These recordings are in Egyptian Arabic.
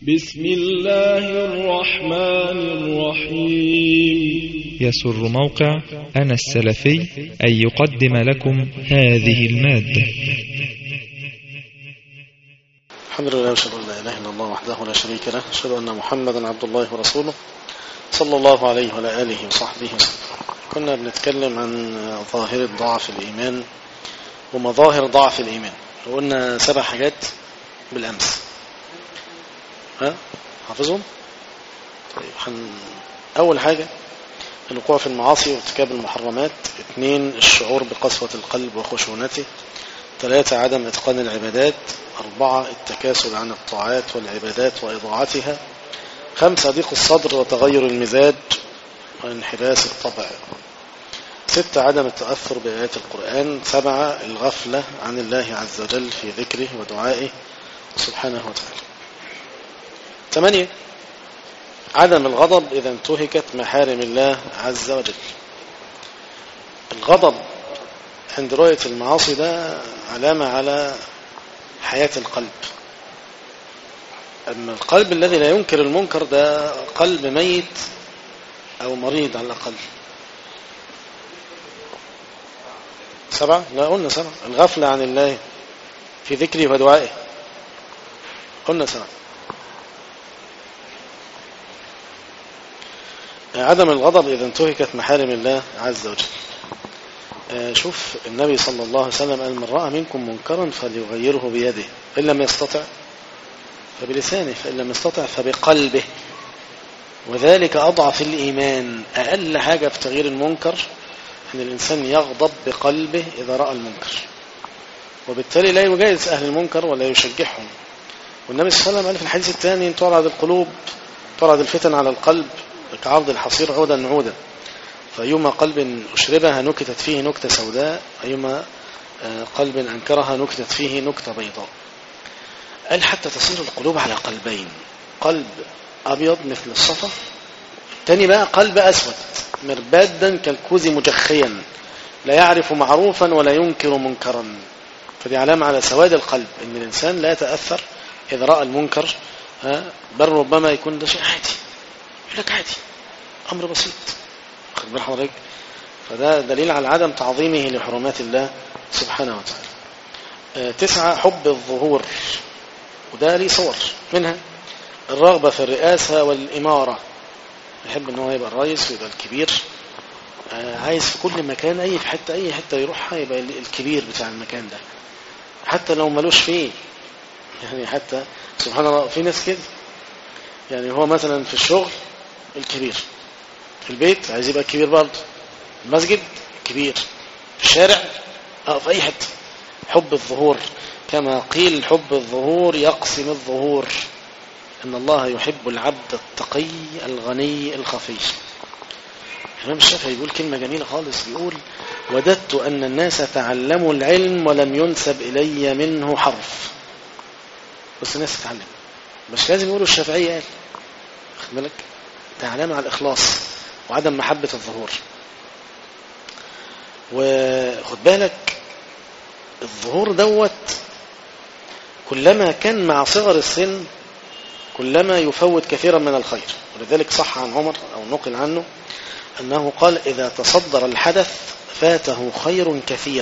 بسم الله الرحمن الرحيم يسر موقع أنا السلفي أن يقدم لكم هذه المادة الحمد لله واشهد ان لا اله الا الله وحده لا شريك له اشهد ان محمدا عبد الله ورسوله صلى الله عليه وعلى اله وصحبه وسلم كنا بنتكلم عن ظاهرة ضعف الإيمان ومظاهر ضعف الإيمان قلنا سبع حاجات بالأمس ها حافظهم طيب حن... أول حاجة الوقوع في المعاصي وارتكاب المحرمات اثنين الشعور بقسوة القلب وخشونته ثلاثة عدم إتقان العبادات أربعة التكاسل عن الطاعات والعبادات وإضاعتها خمسة ضيق الصدر وتغير المزاج وانحباس الطبع ستة عدم التأثر بآيات القرآن سبعة الغفلة عن الله عز وجل في ذكره ودعائه سبحانه وتعالى ثمانية عدم الغضب إذا انتهكت محارم الله عز وجل الغضب عند رؤية المعاصي ده علامة على حياة القلب أما القلب الذي لا ينكر المنكر ده قلب ميت أو مريض على الأقل سبعة لا قلنا سبعة الغفلة عن الله في ذكره ودعائه قلنا سبعة عدم الغضب إذا انتهكت محارم الله عز وجل شوف النبي صلى الله عليه وسلم قال من رأى منكم منكرا فليغيره بيده فإن لم يستطع فبلسانه فإن لم يستطع فبقلبه وذلك أضعف الإيمان أقل حاجة في تغيير المنكر أن الإنسان يغضب بقلبه إذا رأى المنكر وبالتالي لا يجايز أهل المنكر ولا يشجعهم والنبي صلى الله عليه وسلم قال في الحديث الثاني أن تعرض القلوب تعرض الفتن على القلب كعرض الحصير عودا عودا فأيما قلب أشربها نكتت فيه نكتة سوداء أيما قلب أنكرها نكتت فيه نكتة بيضاء قال حتى تصير القلوب على قلبين قلب أبيض مثل الصفا الثاني بقى قلب أسود مربادا كالكوز مجخيا لا يعرف معروفا ولا ينكر منكرا فدي علامة على سواد القلب ان الإنسان لا يتأثر إذا رأى المنكر بل ربما يكون ده شيء عادي يقول لك عادي أمر بسيط خد بال حضرتك فده دليل على عدم تعظيمه لحرمات الله سبحانه وتعالى تسعة حب الظهور وده ليه صور منها الرغبة في الرئاسة والإمارة يحب ان هو يبقى الرئيس ويبقى الكبير عايز في كل مكان اي في حته اي حته يروحها يبقى الكبير بتاع المكان ده حتى لو ملوش فيه يعني حتى سبحان الله في ناس كده يعني هو مثلا في الشغل الكبير في البيت عايز يبقى الكبير برضه المسجد كبير في الشارع اه في اي حته حب الظهور كما قيل حب الظهور يقسم الظهور إن الله يحب العبد التقي الغني الخفي الإمام الشافعي يقول كلمة جميلة خالص بيقول وددت أن الناس تعلموا العلم ولم ينسب إلي منه حرف بس الناس تتعلم مش لازم يقولوا الشافعي قال خد بالك ده علامة على الإخلاص وعدم محبة الظهور وخد بالك الظهور دوت كلما كان مع صغر السن كلما يفوت كثيرا من الخير ولذلك صح عن عمر أو نقل عنه أنه قال إذا تصدر الحدث فاته خير كثير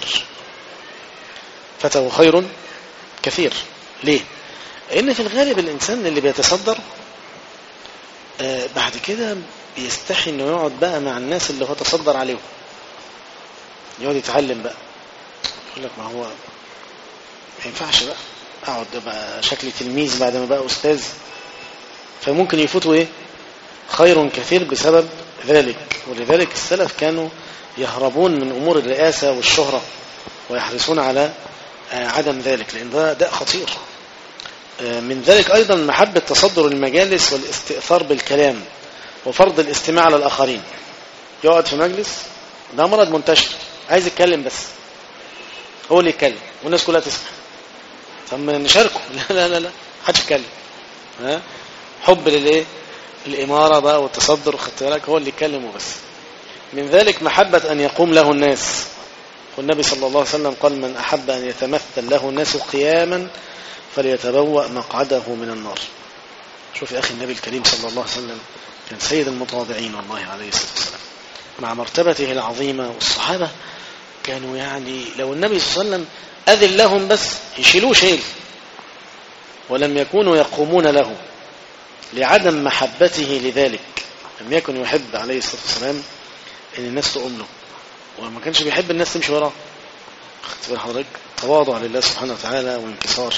فاته خير كثير ليه؟ لأن في الغالب الإنسان اللي بيتصدر آه بعد كده بيستحي أنه يقعد بقى مع الناس اللي هو تصدر عليهم يقعد يتعلم بقى يقول لك ما هو ما ينفعش بقى أقعد بقى شكلي تلميذ بعد ما بقى أستاذ فممكن يفوتوا ايه خير كثير بسبب ذلك ولذلك السلف كانوا يهربون من امور الرئاسة والشهرة ويحرصون على عدم ذلك لان ده داء خطير من ذلك ايضا محبة تصدر المجالس والاستئثار بالكلام وفرض الاستماع على الاخرين يقعد في مجلس ده مرض منتشر عايز يتكلم بس هو اللي يتكلم والناس كلها تسمع طب نشاركه لا لا لا لا حدش يتكلم ها حب للايه الإمارة بقى والتصدر خدت بالك هو اللي يتكلم وبس من ذلك محبة أن يقوم له الناس والنبي صلى الله عليه وسلم قال من أحب أن يتمثل له الناس قياما فليتبوأ مقعده من النار شوف يا أخي النبي الكريم صلى الله عليه وسلم كان سيد المتواضعين والله عليه الصلاة والسلام مع مرتبته العظيمة والصحابة كانوا يعني لو النبي صلى الله عليه وسلم أذن لهم بس يشيلوه شيل ولم يكونوا يقومون له لعدم محبته لذلك لم يكن يحب عليه الصلاة والسلام ان الناس تقوم له وما كانش بيحب الناس تمشي وراه خدت بال حضرتك تواضع لله سبحانه وتعالى وانكسار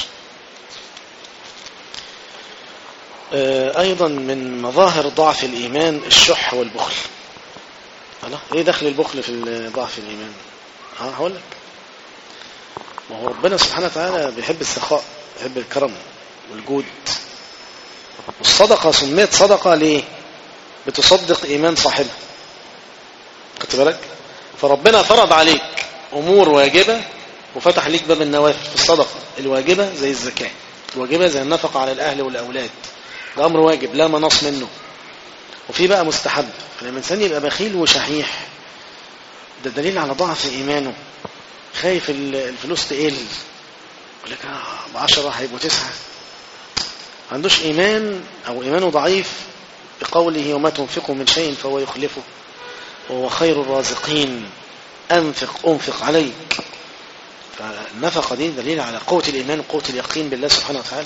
ايضا من مظاهر ضعف الايمان الشح والبخل الله ايه دخل البخل في ضعف الايمان ها هقول لك ما هو ربنا سبحانه وتعالى بيحب السخاء بيحب الكرم والجود والصدقة سميت صدقة ليه بتصدق إيمان صاحبها خدت بالك فربنا فرض عليك أمور واجبة وفتح ليك باب النوافل في الصدقة الواجبة زي الزكاة الواجبة زي النفقة على الأهل والأولاد ده أمر واجب لا مناص منه وفي بقى مستحب فلما الإنسان يبقى بخيل وشحيح ده دليل على ضعف إيمانه خايف الفلوس تقل يقول لك ب 10 هيبقوا تسعة ما عندوش إيمان أو إيمانه ضعيف بقوله وما تنفقوا من شيء فهو يخلفه وهو خير الرازقين أنفق أنفق عليك فالنفقة دي دليل على قوة الإيمان وقوة اليقين بالله سبحانه وتعالى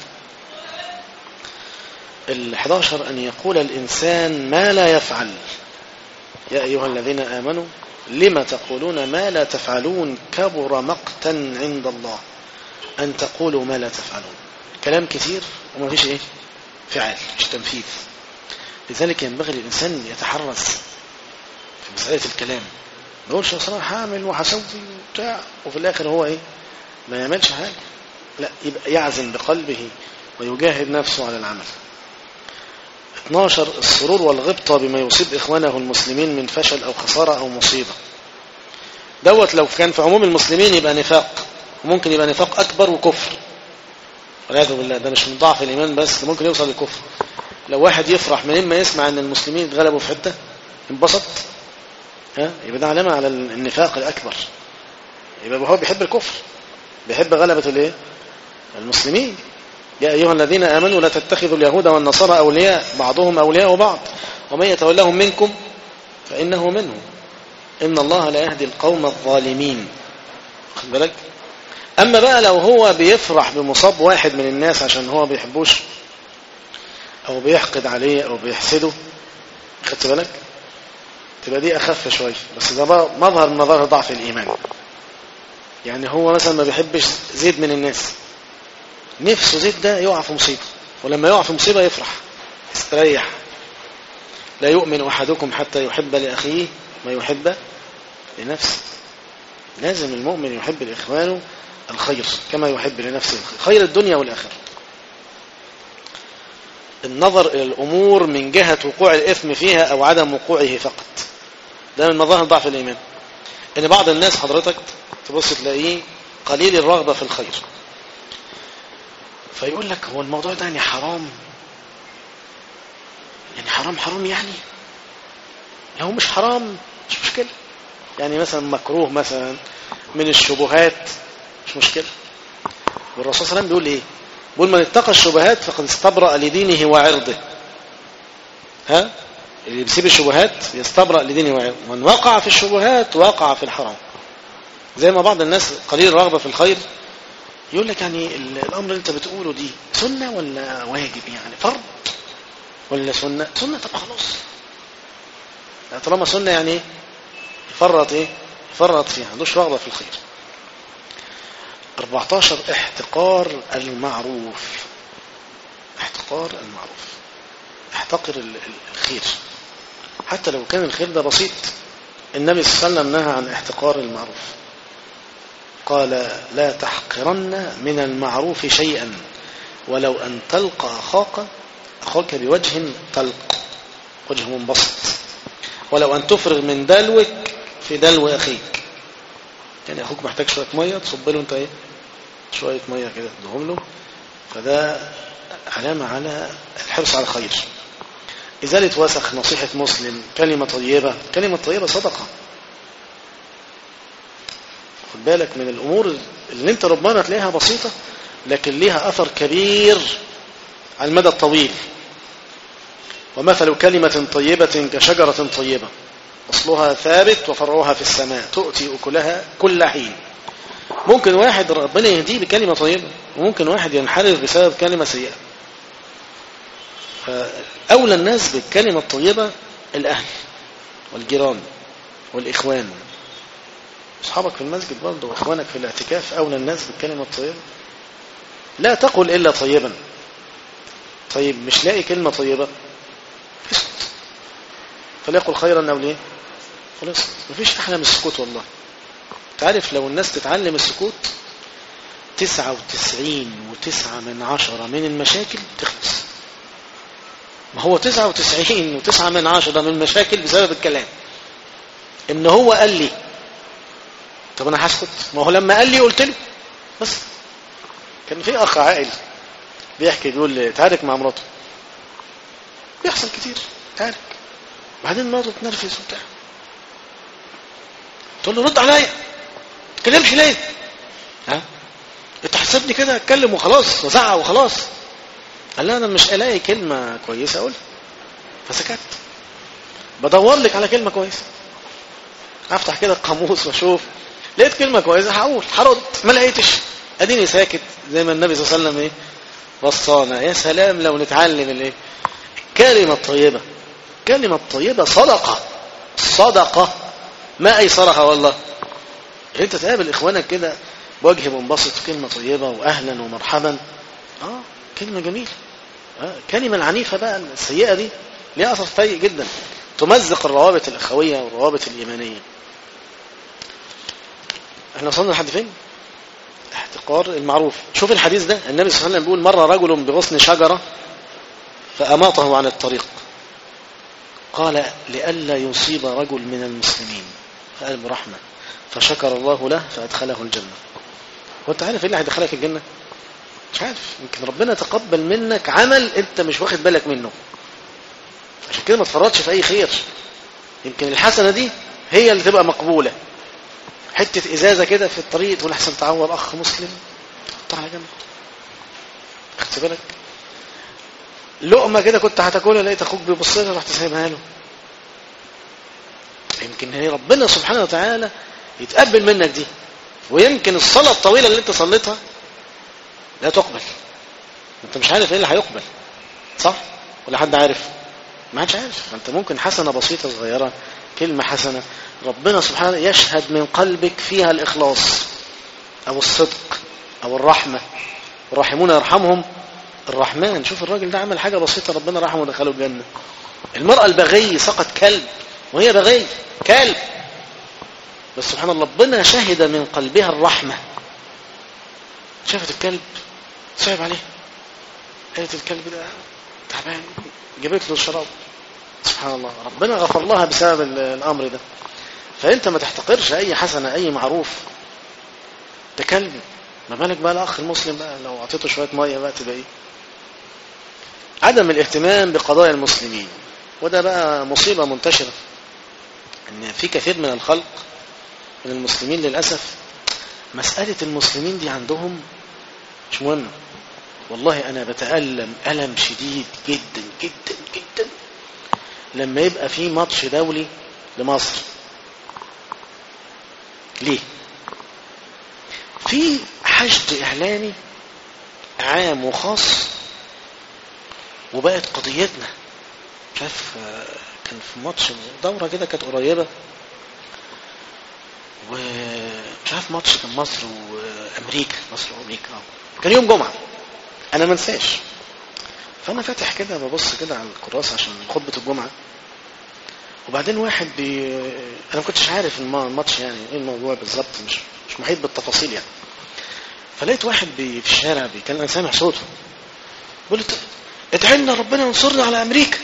الحداشر أن يقول الإنسان ما لا يفعل يا أيها الذين آمنوا لما تقولون ما لا تفعلون كبر مقتا عند الله أن تقولوا ما لا تفعلون كلام كثير وما فيش إيه فعل مش تنفيذ لذلك ينبغي للإنسان يتحرز في مسألة الكلام ما يقولش صراحة هعمل وهسوي وبتاع وفي الآخر هو إيه ما يعملش حاجة لا يبقى يعزم بقلبه ويجاهد نفسه على العمل 12 السرور والغبطة بما يصيب إخوانه المسلمين من فشل أو خسارة أو مصيبة دوت لو كان في عموم المسلمين يبقى نفاق وممكن يبقى نفاق أكبر وكفر والعياذ بالله ده مش من ضعف الإيمان بس ده ممكن يوصل للكفر لو واحد يفرح من إما يسمع أن المسلمين اتغلبوا في حتة انبسط ها يبقى ده علامة على النفاق الأكبر يبقى هو بيحب الكفر بيحب غلبة الايه المسلمين يا أيها الذين آمنوا لا تتخذوا اليهود والنصارى أولياء بعضهم أولياء بعض ومن يتولهم منكم فإنه منهم إن الله لا يهدي القوم الظالمين خد بالك أما بقى لو هو بيفرح بمصاب واحد من الناس عشان هو بيحبوش أو بيحقد عليه أو بيحسده خدت بالك تبقى دي أخف شوية بس ده مظهر من مظاهر ضعف الإيمان يعني هو مثلا ما بيحبش زيد من الناس نفسه زيد ده يقع في مصيبة ولما يقع في مصيبة يفرح يستريح لا يؤمن أحدكم حتى يحب لأخيه ما يحب لنفسه لازم المؤمن يحب لإخوانه الخير كما يحب لنفسه الخير خير الدنيا والآخرة النظر إلى الأمور من جهة وقوع الإثم فيها أو عدم وقوعه فقط ده من مظاهر ضعف الإيمان إن بعض الناس حضرتك تبص تلاقيه قليل الرغبة في الخير فيقول لك هو الموضوع ده يعني حرام يعني حرام حرام يعني لو مش حرام مش مشكلة يعني مثلا مكروه مثلا من الشبهات مش مشكلة والرسول صلى الله عليه وسلم بيقول ايه بيقول من اتقى الشبهات فقد استبرأ لدينه وعرضه ها اللي بيسيب الشبهات يستبرأ لدينه وعرضه من وقع في الشبهات وقع في الحرام زي ما بعض الناس قليل الرغبة في الخير يقول لك يعني الأمر اللي انت بتقوله دي سنة ولا واجب يعني فرض ولا سنة سنة طب خلاص طالما سنة يعني ايه يفرط ايه يفرط فيها عندوش رغبة في الخير 14 احتقار المعروف احتقار المعروف احتقر الخير حتى لو كان الخير ده بسيط النبي صلى الله عليه وسلم نهى عن احتقار المعروف قال لا تحقرن من المعروف شيئا ولو أن تلقى أخاك أخاك بوجه طلق وجه منبسط ولو أن تفرغ من دلوك في دلو أخيك يعني أخوك محتاج شوية مية تصب له أنت إيه شوية مية كده تدهم له فده علامة على الحرص على الخير إزالة وسخ نصيحة مسلم كلمة طيبة كلمة طيبة صدقة خد بالك من الأمور اللي انت ربما تلاقيها بسيطة لكن ليها أثر كبير على المدى الطويل ومثل كلمة طيبة كشجرة طيبة أصلها ثابت وفرعها في السماء تؤتي أكلها كل حين ممكن واحد ربنا يهديه بكلمة طيبة وممكن واحد ينحرف بسبب كلمة سيئة فأولى الناس بالكلمة الطيبة الأهل والجيران والإخوان أصحابك في المسجد برضه وإخوانك في الاعتكاف أولى الناس بالكلمة الطيبة لا تقل إلا طيبا طيب مش لاقي كلمة طيبة اسكت فليقل خيرا أو ليه خلاص مفيش أحلى من السكوت والله تعرف لو الناس تتعلم السكوت تسعة وتسعين وتسعة من عشرة من المشاكل تخلص ما هو تسعة وتسعين وتسعة من عشرة من المشاكل بسبب الكلام ان هو قال لي طب انا هسكت ما هو لما قال لي قلت له بس كان في اخ عاقل بيحكي بيقول لي تعارك مع مراته بيحصل كتير تعارك بعدين مراته تنرفز وبتاع تقول له رد عليا ما تكلمش ليه ها انت حسبني كده اتكلم وخلاص وزعق وخلاص قال لها انا مش الاقي كلمه كويسه اقولها فسكت بدور لك على كلمه كويسه افتح كده القاموس واشوف لقيت كلمه كويسه هقول هرد ما لقيتش اديني ساكت زي ما النبي صلى الله عليه وسلم ايه وصانا يا سلام لو نتعلم الايه الكلمه الطيبه الكلمه الطيبه صدقه صدقه ما ايسرها والله انت تقابل اخوانك كده وجه منبسط كلمه طيبه واهلا ومرحبا اه كلمه جميله آه. الكلمه العنيفه بقى السيئه دي ليها اثر سيء جدا تمزق الروابط الاخويه والروابط الايمانيه احنا وصلنا لحد فين احتقار المعروف شوف الحديث ده النبي صلى الله عليه وسلم بيقول مر رجل بغصن شجره فاماطه عن الطريق قال لئلا يصيب رجل من المسلمين فقال برحمه فشكر الله له فادخله الجنه وانت عارف ايه اللي هيدخلك الجنه مش عارف يمكن ربنا يتقبل منك عمل انت مش واخد بالك منه عشان كده ما تفرطش في اي خير يمكن الحسنه دي هي اللي تبقى مقبوله حته ازازه كده في الطريق تقول احسن تعور اخ مسلم حطها على جنب خدت بالك لقمه كده كنت هتاكلها لقيت اخوك بيبص لها رحت سايبها له يمكن هي ربنا سبحانه وتعالى يتقبل منك دي ويمكن الصلاه الطويله اللي انت صليتها لا تقبل انت مش عارف ايه اللي هيقبل صح ولا حد عارف ما حدش عارف انت ممكن حسنه بسيطه صغيره كلمه حسنه ربنا سبحانه يشهد من قلبك فيها الاخلاص او الصدق او الرحمه الراحمون يرحمهم الرحمن شوف الراجل ده عمل حاجه بسيطه ربنا رحمه ودخله الجنه المراه البغي سقط كلب وهي بغي كلب بس سبحان الله ربنا شهد من قلبها الرحمه شافت الكلب صعب عليه قالت الكلب ده تعبان جابت له الشراب سبحان الله ربنا غفر لها بسبب الامر ده فانت ما تحتقرش اي حسنه اي معروف ده كلب ما بالك بقى الاخ المسلم بقى لو اعطيته شويه ميه بقى تبقى ايه عدم الاهتمام بقضايا المسلمين وده بقى مصيبه منتشره ان في كثير من الخلق من المسلمين للاسف مساله المسلمين دي عندهم مش مهمه والله انا بتالم الم شديد جدا جدا جدا لما يبقى في ماتش دولي لمصر ليه في حشد اعلامي عام وخاص وبقت قضيتنا مش عارف كان في ماتش دوره كده كانت قريبه ومش عارف ماتش كان مصر وامريكا مصر وامريكا اه كان يوم جمعه انا ما انساش فانا فاتح كده ببص كده على الكراسه عشان خطبه الجمعه وبعدين واحد بي... انا ما كنتش عارف الماتش يعني ايه الموضوع بالظبط مش مش محيط بالتفاصيل يعني فلقيت واحد بي... في الشارع بيتكلم انا سامع صوته بيقول لي ادعي لنا ربنا ينصرنا على امريكا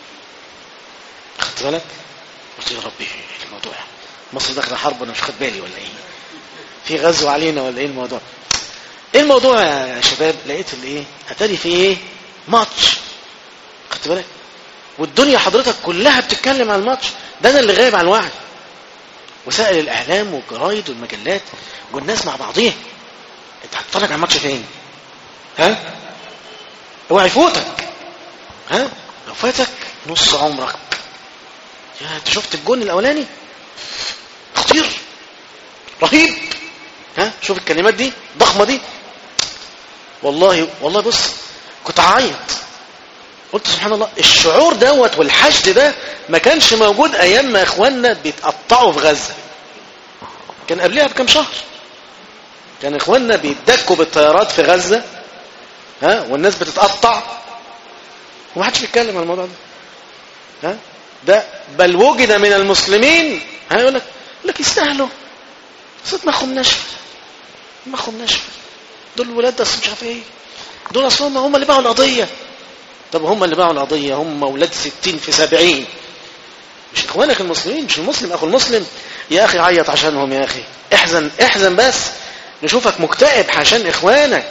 خدت بالك قلت يا ربي ايه الموضوع مصر داخله حرب انا مش خد بالي ولا ايه في غزو علينا ولا ايه الموضوع ايه الموضوع يا شباب لقيت الايه اتاري في ايه ماتش خدت بالك والدنيا حضرتك كلها بتتكلم عن الماتش ده انا اللي غايب عن الوعي وسائل الاعلام والجرايد والمجلات والناس مع بعضيها انت هتتفرج على الماتش فين ها اوعى يفوتك ها لو فاتك نص عمرك يا انت شفت الجون الاولاني خطير رهيب ها شوف الكلمات دي ضخمه دي والله والله بص كنت هعيط قلت سبحان الله الشعور دوت والحشد ده ما كانش موجود ايام ما اخواننا بيتقطعوا في غزه كان قبلها بكام شهر كان اخواننا بيتدكوا بالطيارات في غزه ها والناس بتتقطع ومحدش بيتكلم عن الموضوع ده ها ده بل وجد من المسلمين هيقول لك يقول لك يستاهلوا صوت دماغهم ناشفه دماغهم ناشفه دول ولاد بس مش عارف ايه دول اصلا هم اللي باعوا القضيه طب هم اللي باعوا القضيه هم اولاد 60 في 70 مش اخوانك المسلمين مش المسلم اخو المسلم يا اخي عيط عشانهم يا اخي احزن احزن بس نشوفك مكتئب عشان اخوانك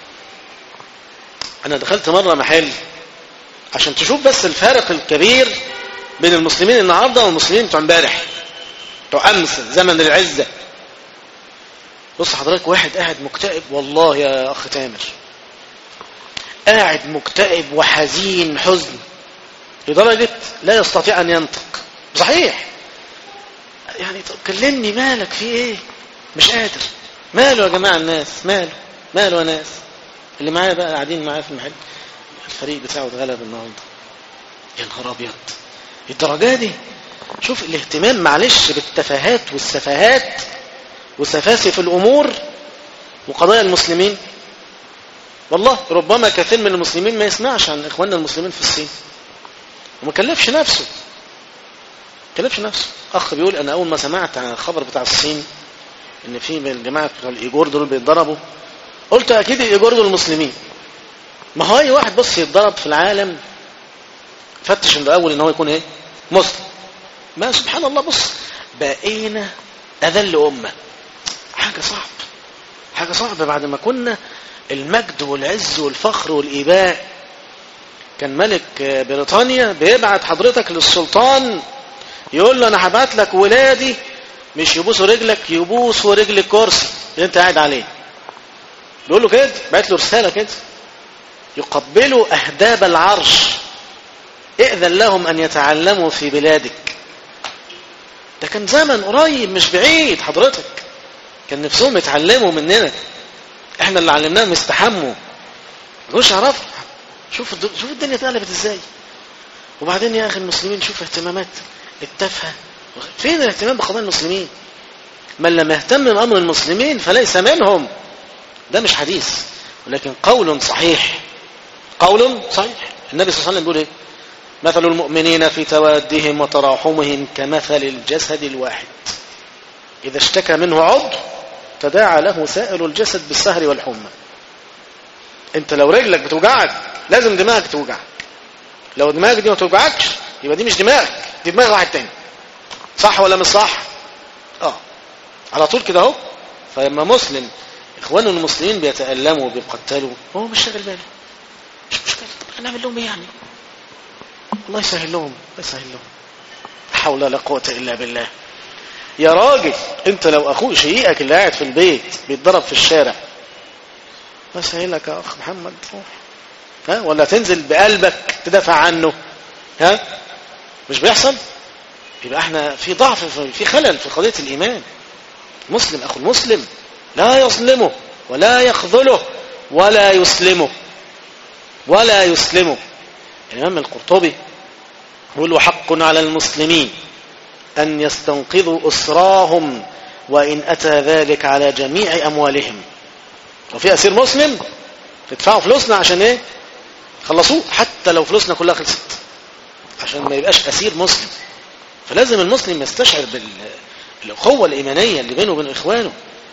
انا دخلت مره محل عشان تشوف بس الفارق الكبير بين المسلمين النهارده والمسلمين بتوع امبارح بتوع امس زمن العزه بص حضرتك واحد قاعد مكتئب والله يا اخ تامر قاعد مكتئب وحزين حزن لدرجه لا يستطيع ان ينطق صحيح يعني طب كلمني مالك في ايه مش قادر ماله يا جماعه الناس ماله ماله يا ناس اللي معايا بقى قاعدين معايا في المحل الفريق بتاعه اتغلب النهارده يا نهار ابيض الدرجه دي شوف الاهتمام معلش بالتفاهات والسفاهات وسفاسف الامور وقضايا المسلمين والله ربما كثير من المسلمين ما يسمعش عن اخواننا المسلمين في الصين وما كلفش نفسه كلفش نفسه اخ بيقول انا اول ما سمعت عن الخبر بتاع الصين ان في من الجماعه بتوع الايجور دول بيتضربوا قلت اكيد الايجور دول المسلمين ما هو اي واحد بص يتضرب في العالم فتش من الاول ان هو يكون ايه مسلم ما سبحان الله بص بقينا اذل امه حاجه صعب حاجه صعبه بعد ما كنا المجد والعز والفخر والايباء كان ملك بريطانيا بيبعت حضرتك للسلطان يقول له انا هبعت لك ولادي مش يبوسوا رجلك يبوسوا رجل الكرسي اللي انت قاعد عليه بيقول له كده بعت له رساله كده يقبلوا اهداب العرش ائذن لهم ان يتعلموا في بلادك ده كان زمن قريب مش بعيد حضرتك كان نفسهم يتعلموا مننا احنا اللي علمناهم يستحموا مش عرفوا شوف الد... شوف الدنيا اتقلبت ازاي وبعدين يا اخي المسلمين شوف اهتمامات التافهه فين الاهتمام بقضايا المسلمين من لم يهتم بامر المسلمين فليس منهم ده مش حديث ولكن قول صحيح قول صحيح النبي صلى الله عليه وسلم بيقول ايه مثل المؤمنين في توادهم وتراحمهم كمثل الجسد الواحد إذا اشتكى منه عضو تداعى له سائر الجسد بالسهر والحمى انت لو رجلك بتوجعك لازم دماغك توجعك لو دماغك دي ما توجعكش يبقى دي مش دماغك دي دماغ واحد تاني صح ولا مش صح اه على طول كده اهو فلما مسلم اخوانه المسلمين بيتألموا وبيقتلوا هو مش شاغل باله مش مشكلة طب هنعمل لهم ايه يعني الله يسهل لهم الله يسهل لهم لا حول ولا قوة إلا بالله يا راجل انت لو اخوك شقيقك اللي قاعد في البيت بيتضرب في الشارع الله يسهل لك يا اخ محمد روح ها ولا تنزل بقلبك تدافع عنه ها مش بيحصل يبقى احنا في ضعف في خلل في قضية الإيمان مسلم أخو المسلم لا يظلمه ولا يخذله ولا يسلمه ولا يسلمه الإمام القرطبي يقول وحق على المسلمين أن يستنقذوا أسراهم وإن أتى ذلك على جميع أموالهم وفي أسير مسلم تدفعوا فلوسنا عشان إيه خلصوه حتى لو فلوسنا كلها خلصت عشان ما يبقاش أسير مسلم فلازم المسلم يستشعر بالأخوة الإيمانية اللي بينه وبين إخوانه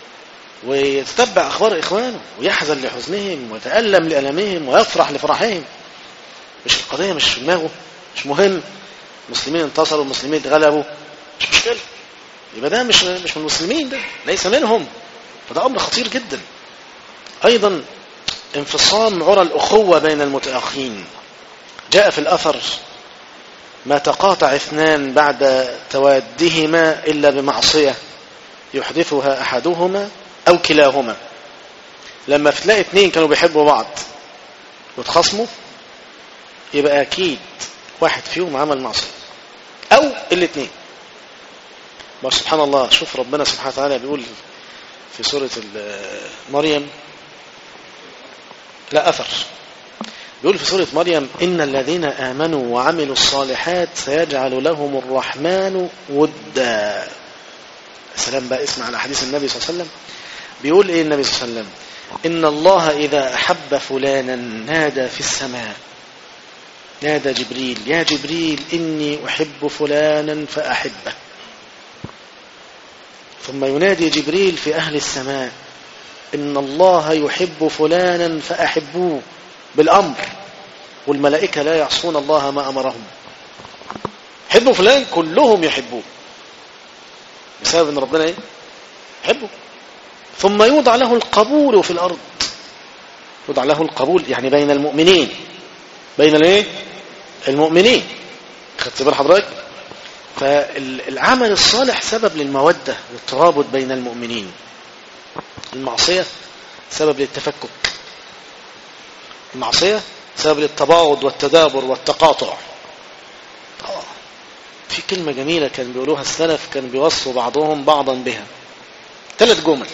ويتتبع أخبار إخوانه ويحزن لحزنهم ويتألم لألمهم ويفرح لفرحهم مش القضية مش في دماغه مش مهم المسلمين انتصروا المسلمين اتغلبوا مش مشكلة يبقى ده مش مش من المسلمين ده ليس منهم فده أمر خطير جدا أيضا انفصام عرى الأخوة بين المتأخين جاء في الأثر ما تقاطع اثنان بعد توادهما إلا بمعصية يحدثها أحدهما أو كلاهما لما تلاقي اثنين كانوا بيحبوا بعض وتخصموا يبقى أكيد واحد فيهم عمل معصية أو الاثنين سبحان الله شوف ربنا سبحانه وتعالى بيقول في سورة مريم لا أثر بيقول في سورة مريم إن الذين آمنوا وعملوا الصالحات سيجعل لهم الرحمن ودا سلام بقى اسمع على حديث النبي صلى الله عليه وسلم بيقول إيه النبي صلى الله عليه وسلم إن الله إذا أحب فلانا نادى في السماء نادى جبريل يا جبريل إني أحب فلانا فأحبه ثم ينادي جبريل في أهل السماء إن الله يحب فلانا فأحبوه بالأمر والملائكة لا يعصون الله ما أمرهم حبوا فلان كلهم يحبوه بسبب أن ربنا إيه؟ يحبه ثم يوضع له القبول في الأرض يوضع له القبول يعني بين المؤمنين بين الايه المؤمنين خدت بال حضرتك فالعمل الصالح سبب للمودة والترابط بين المؤمنين المعصية سبب للتفكك المعصية سبب للتباغض والتدابر والتقاطع في كلمة جميلة كان بيقولوها السلف كان بيوصوا بعضهم بعضا بها ثلاث جمل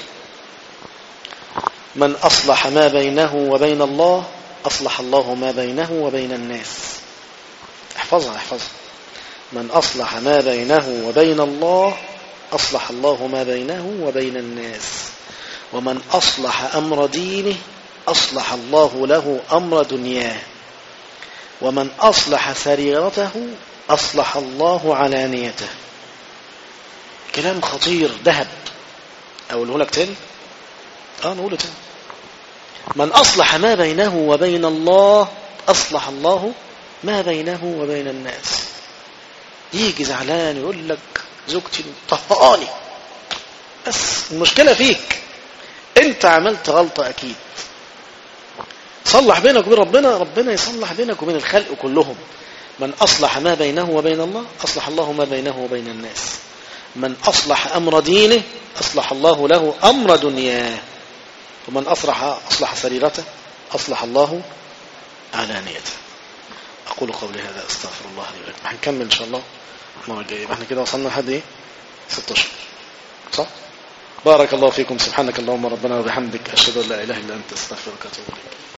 من أصلح ما بينه وبين الله أصلح الله ما بينه وبين الناس احفظها احفظها من أصلح ما بينه وبين الله أصلح الله ما بينه وبين الناس ومن أصلح أمر دينه أصلح الله له أمر دنياه ومن أصلح سريرته أصلح الله علانيته كلام خطير ذهب أقوله لك تاني اه نقوله تاني من أصلح ما بينه وبين الله أصلح الله ما بينه وبين الناس يجي زعلان يقول لك زوجتي طهقاني بس المشكلة فيك انت عملت غلطة اكيد صلح بينك وبين ربنا ربنا يصلح بينك وبين الخلق كلهم من أصلح ما بينه وبين الله أصلح الله ما بينه وبين الناس من أصلح أمر دينه أصلح الله له أمر دنياه ومن أصلح أصلح سريرته أصلح الله علانيته أقول قولي هذا أستغفر الله لي ولكم هنكمل إن شاء الله المرة الجاية احنا كده وصلنا لحد إيه 16 صح بارك الله فيكم سبحانك اللهم ربنا وبحمدك أشهد أن لا إله إلا أنت أستغفرك وأتوب إليك